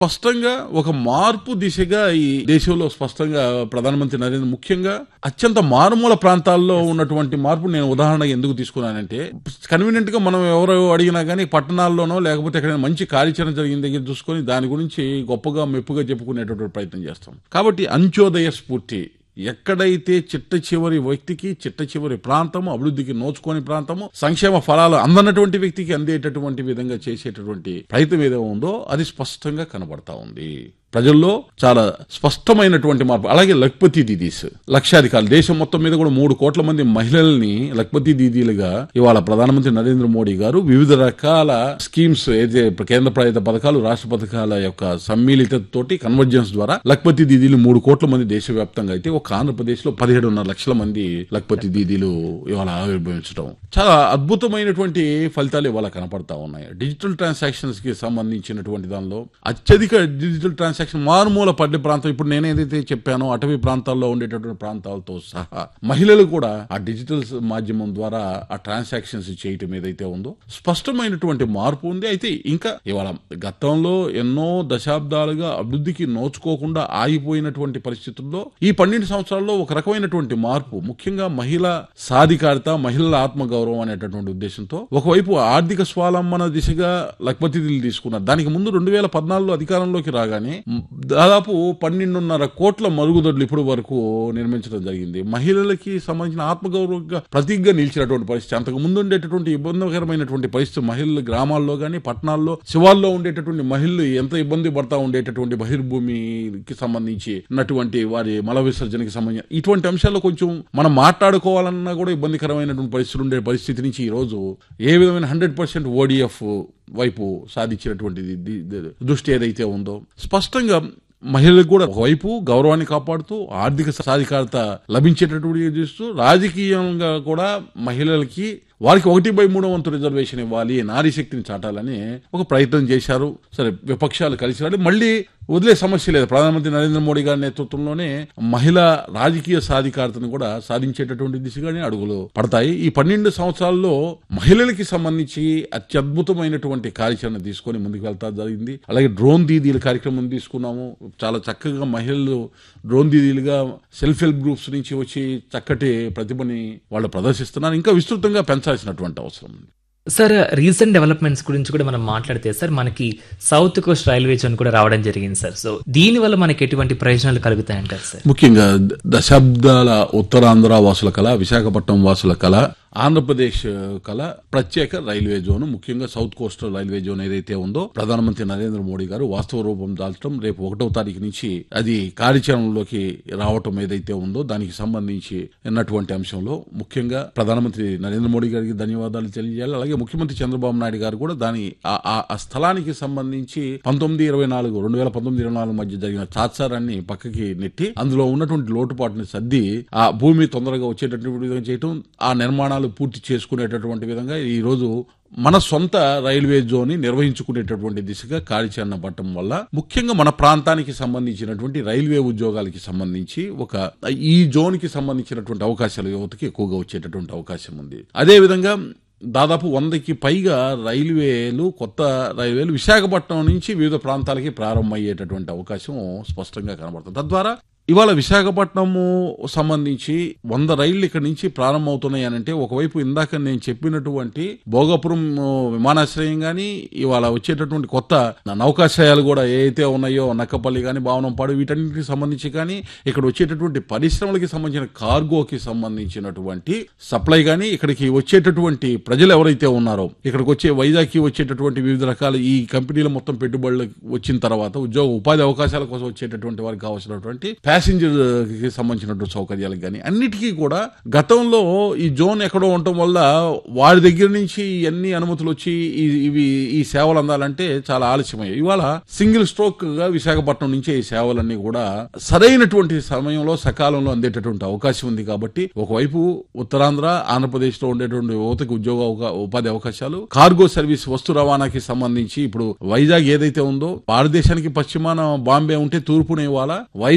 స్పష్టంగా ఒక మార్పు దిశగా ఈ దేశంలో స్పష్టంగా ప్రధానమంత్రి నరేంద్ర ముఖ్యంగా అత్యంత మారుమూల ప్రాంతాల్లో ఉన్నటువంటి మార్పు నేను ఉదాహరణ ఎందుకు తీసుకున్నానంటే కన్వీనియంట్ గా మనం ఎవరు అడిగినా కానీ పట్టణాల్లోనో లేకపోతే ఎక్కడైనా మంచి కార్యాచరణ జరిగిన దగ్గర చూసుకొని దాని గురించి గొప్పగా మెప్పుగా చెప్పుకునేటటువంటి ప్రయత్నం చేస్తాం కాబట్టి అంత్యోదయ స్ఫూర్తి ఎక్కడైతే చిట్ట చివరి వ్యక్తికి చిట్ట చివరి ప్రాంతము అభివృద్ధికి నోచుకోని ప్రాంతము సంక్షేమ ఫలాలు అందనటువంటి వ్యక్తికి అందేటటువంటి విధంగా చేసేటటువంటి ప్రయత్నం ఏదో ఉందో అది స్పష్టంగా కనబడతా ఉంది ప్రజల్లో చాలా స్పష్టమైనటువంటి మార్పు అలాగే లక్పతి దీదీస్ లక్షాధికారులు దేశం మొత్తం మీద కూడా మూడు కోట్ల మంది మహిళల్ని లక్పతి దీదీలుగా ఇవాళ ప్రధానమంత్రి నరేంద్ర మోడీ గారు వివిధ రకాల స్కీమ్స్ ఏదైతే కేంద్ర ప్రభుత్వ పథకాలు రాష్ట్ర పథకాల యొక్క సమ్మిళిత తోటి కన్వర్జెన్స్ ద్వారా లక్పతి దీదీలు మూడు కోట్ల మంది దేశవ్యాప్తంగా అయితే ఒక ఆంధ్రప్రదేశ్ లో పదిహేడున్నర లక్షల మంది లక్పతి దీదీలు ఇవాళ ఆవిర్భవించడం చాలా అద్భుతమైనటువంటి ఫలితాలు ఇవాళ కనపడతా ఉన్నాయి డిజిటల్ ట్రాన్సాక్షన్స్ కి సంబంధించినటువంటి దానిలో అత్యధిక డిజిటల్ ట్రాన్సాక్షన్ మారుమూల పడ్డ ప్రాంతం ఇప్పుడు నేను ఏదైతే చెప్పానో అటవీ ప్రాంతాల్లో ఉండేటటువంటి ప్రాంతాలతో సహా మహిళలు కూడా ఆ డిజిటల్ మాధ్యమం ద్వారా ఆ ట్రాన్సాక్షన్స్ చేయటం ఏదైతే ఉందో స్పష్టమైనటువంటి మార్పు ఉంది అయితే ఇంకా ఇవాళ గతంలో ఎన్నో దశాబ్దాలుగా అభివృద్ధికి నోచుకోకుండా ఆగిపోయినటువంటి పరిస్థితుల్లో ఈ పన్నెండు సంవత్సరాల్లో ఒక రకమైనటువంటి మార్పు ముఖ్యంగా మహిళ సాధికారత మహిళల ఆత్మగౌరవం అనేటటువంటి ఉద్దేశంతో ఒకవైపు ఆర్థిక స్వాలంబన దిశగా లక్పతిథులు తీసుకున్నారు దానికి ముందు రెండు వేల పద్నాలుగులో అధికారంలోకి రాగానే మ్, దాదాపు పన్నెండున్నర కోట్ల మరుగుదొడ్లు ఇప్పుడు వరకు నిర్మించడం జరిగింది మహిళలకి సంబంధించిన ఆత్మగౌరవంగా ప్రతీకగా నిలిచినటువంటి పరిస్థితి అంతకు ముందు ఉండేటటువంటి ఇబ్బందికరమైనటువంటి పరిస్థితి మహిళలు గ్రామాల్లో గానీ పట్టణాల్లో శివాల్లో ఉండేటటువంటి మహిళలు ఎంత ఇబ్బంది పడతా ఉండేటటువంటి బహిర్భూమికి సంబంధించి ఉన్నటువంటి వారి మల విసర్జనకి సంబంధించి ఇటువంటి అంశాల్లో కొంచెం మనం మాట్లాడుకోవాలన్నా కూడా ఇబ్బందికరమైనటువంటి పరిస్థితులు ఉండే పరిస్థితి నుంచి ఈ రోజు ఏ విధమైన హండ్రెడ్ పర్సెంట్ ఓడిఎఫ్ వైపు సాధించినటువంటి ది- ది- ది- దృష్టి ఏదైతే ఉందో స్పష్టంగా మహిళలకు కూడా ఒకవైపు గౌరవాన్ని కాపాడుతూ ఆర్థిక సాధికారత లభించేటటువంటి చేస్తూ రాజకీయంగా కూడా మహిళలకి వారికి ఒకటి బై మూడో వంతు రిజర్వేషన్ ఇవ్వాలి నారీ శక్తిని చాటాలని ఒక ప్రయత్నం చేశారు సరే విపక్షాలు కలిసి రాలి మళ్ళీ వదిలే సమస్య లేదు ప్రధానమంత్రి నరేంద్ర మోడీ గారి నేతృత్వంలోనే మహిళా రాజకీయ సాధికారతను కూడా సాధించేటటువంటి దిశగానే అడుగులు పడతాయి ఈ పన్నెండు సంవత్సరాల్లో మహిళలకి సంబంధించి అత్యద్భుతమైనటువంటి కార్యాచరణ తీసుకొని ముందుకు వెళ్తా జరిగింది అలాగే డ్రోన్ దీదీల కార్యక్రమం తీసుకున్నాము చాలా చక్కగా మహిళలు డ్రోన్ దీదీలుగా సెల్ఫ్ హెల్ప్ గ్రూప్స్ నుంచి వచ్చి చక్కటి ప్రతిభని వాళ్ళు ప్రదర్శిస్తున్నారు ఇంకా విస్తృతంగా పెంచాల్సినటువంటి అవసరం ఉంది సార్ రీసెంట్ డెవలప్మెంట్స్ గురించి కూడా మనం మాట్లాడితే సార్ మనకి సౌత్ కోస్ట్ రైల్వే జోన్ కూడా రావడం జరిగింది సార్ సో దీని వల్ల మనకి ఎటువంటి ప్రయోజనాలు కలుగుతాయంటారు సార్ ముఖ్యంగా ద- దశాబ్దాల ఉత్తరాంధ్ర వాసుల కళ విశాఖపట్నం వాసుల కళ ఆంధ్రప్రదేశ్ కళ ప్రత్యేక రైల్వే జోన్ ముఖ్యంగా సౌత్ కోస్టల్ రైల్వే జోన్ ఏదైతే ఉందో ప్రధానమంత్రి నరేంద్ర మోడీ గారు వాస్తవ రూపం దాల్చడం రేపు ఒకటవ తారీఖు నుంచి అది కార్యాచరణలోకి రావటం ఏదైతే ఉందో దానికి సంబంధించి ఉన్నటువంటి అంశంలో ముఖ్యంగా ప్రధానమంత్రి నరేంద్ర మోడీ గారికి ధన్యవాదాలు తెలియజేయాలి అలాగే ముఖ్యమంత్రి చంద్రబాబు నాయుడు గారు కూడా దాని ఆ- ఆ- ఆ స్థలానికి సంబంధించి పంతొమ్మిది ఇరవై నాలుగు రెండు వేల పంతొమ్మిది ఇరవై నాలుగు మధ్య జరిగిన చాత్సారాన్ని పక్కకి నెట్టి అందులో ఉన్నటువంటి లోటుపాటుని సర్ది ఆ భూమి తొందరగా వచ్చేటటువంటి విధంగా చేయటం ఆ నిర్మాణాలు పూర్తి చేసుకునేటటువంటి విధంగా ఈ రోజు మన సొంత రైల్వే జోన్ నిర్వహించుకునేటటువంటి దిశగా కార్యాచరణ పట్టడం వల్ల ముఖ్యంగా మన ప్రాంతానికి సంబంధించినటువంటి రైల్వే ఉద్యోగాలకి సంబంధించి ఒక ఈ జోన్ కి సంబంధించినటువంటి అవకాశాలు యువతకి ఎక్కువగా వచ్చేటటువంటి అవకాశం ఉంది అదే విధంగా దాదాపు వందకి పైగా రైల్వేలు కొత్త రైల్వేలు విశాఖపట్నం నుంచి వివిధ ప్రాంతాలకి ప్రారంభమయ్యేటటువంటి అవకాశం స్పష్టంగా కనబడుతుంది తద్వారా ఇవాళ విశాఖపట్నము సంబంధించి వంద రైళ్లు ఇక్కడి నుంచి ప్రారంభమవుతున్నాయి అని అంటే ఒకవైపు ఇందాక నేను చెప్పినటువంటి భోగపురం ఆ, విమానాశ్రయం గాని ఇవాళ వచ్చేటటువంటి కొత్త నౌకాశ్రయాలు కూడా ఏవైతే ఉన్నాయో నక్కపల్లి గాని భావనంపాడు వీటన్నిటికి సంబంధించి కానీ ఇక్కడ వచ్చేటటువంటి పరిశ్రమలకి సంబంధించిన కార్గోకి సంబంధించినటువంటి సప్లై గాని ఇక్కడికి వచ్చేటటువంటి ప్రజలు ఎవరైతే ఉన్నారో ఇక్కడికి వచ్చే వైజాగ్కి వచ్చేటటువంటి వివిధ రకాల ఈ కంపెనీల మొత్తం పెట్టుబడులు వచ్చిన తర్వాత ఉద్యోగ ఉపాధి అవకాశాల కోసం వచ్చేటటువంటి వారికి కావాల్సినటువంటి ప్యాసింజర్ కి సంబంధించినటువంటి సౌకర్యాలకు కానీ అన్నిటికీ కూడా గతంలో ఈ జోన్ ఎక్కడో ఉండటం వల్ల వారి దగ్గర నుంచి అన్ని అనుమతులు వచ్చి ఈ- ఇవి ఈ సేవలు అందాలంటే చాలా ఆలస్యమయ్యాయి ఇవాళ సింగిల్ స్ట్రోక్ గా విశాఖపట్నం నుంచే ఈ సేవలన్నీ కూడా సరైనటువంటి సమయంలో సకాలంలో అందేటటువంటి అవకాశం ఉంది కాబట్టి ఒకవైపు ఉత్తరాంధ్ర ఆంధ్రప్రదేశ్ లో ఉండేటువంటి యువతకు ఉద్యోగ అవకా- ఉపాధి అవకాశాలు కార్గో సర్వీస్ వస్తు రవాణాకి సంబంధించి ఇప్పుడు వైజాగ్ ఏదైతే ఉందో భారతదేశానికి పశ్చిమాన బాంబే ఉంటే తూర్పున ఇవాళ వైజాగ్ అనే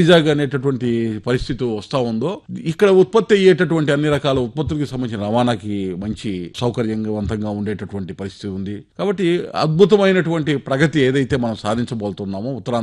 అనేటటువంటి పరిస్థితి వస్తా ఉందో ఇక్కడ ఉత్పత్తి అయ్యేటటువంటి అన్ని రకాల ఉత్పత్తులకు సంబంధించిన రవాణాకి మంచి సౌకర్యవంతంగా ఉండేటటువంటి పరిస్థితి ఉంది కాబట్టి అద్భుతమైనటువంటి ప్రగతి ఏదైతే మనం సాధించబోతున్నామో ఉత్తరాంధ్ర